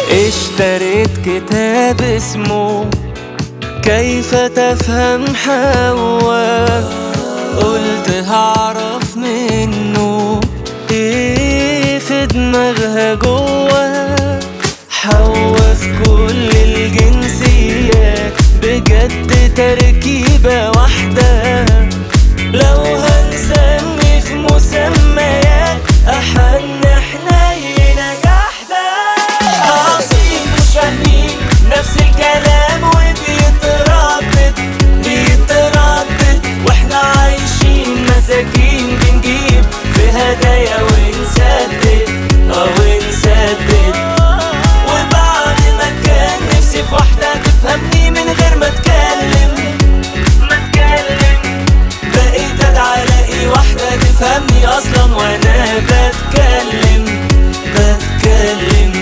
اشتريت كتاب اسمه كيف تفهم حواء قلت هعرف منه ايه في دماغها جوا حواء في كل الجنسيات بجد تركيبة واحدة لو هنسمي في مسميات أحن حنينة جحدة عظيم مش فاهمين نفس الكلام وبيتردد بيتردد واحنا عايشين مساكين بنجيب في هدايا ونسدد اه ونسدد وبعد ما كان نفسي في واحدة تفهمني من غير ما اتكلم ما اتكلم بقيت ادعى الاقي واحدة تفهمني اصلا وانا بتكلم بتكلم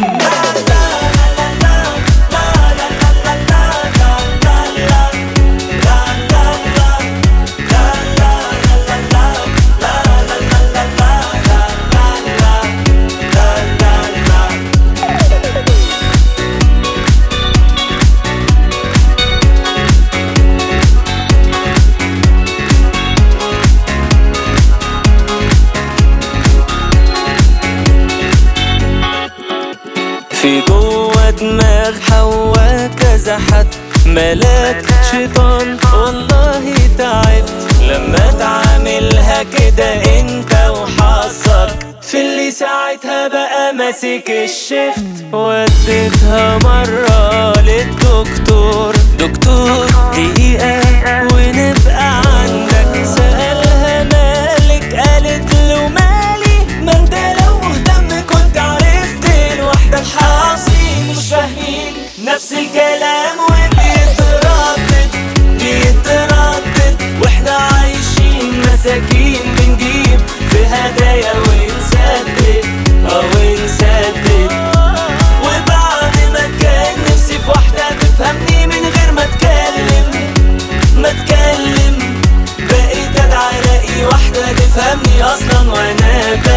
في جوه دماغ حوا كذا حد ملاك شيطان والله تعبت لما تعاملها كده انت وحظك في اللي ساعتها بقى ماسك الشفت وديتها مرة للدكتور دكتور دقيقة ونبقى عندك سألها مالك قالت له مالي ما انت لو مهتم كنت عرفت لوحدك حافظين مش فاهمين نفس الكلام وبيتردد بيتردد واحنا عايشين مساكين بنجيب في هدايا ونسدد اه ونسدد وبعد ما كان نفسي في واحدة تفهمني من غير ما اتكلم ما اتكلم بقيت ادعى الاقي واحدة تفهمني اصلا وانا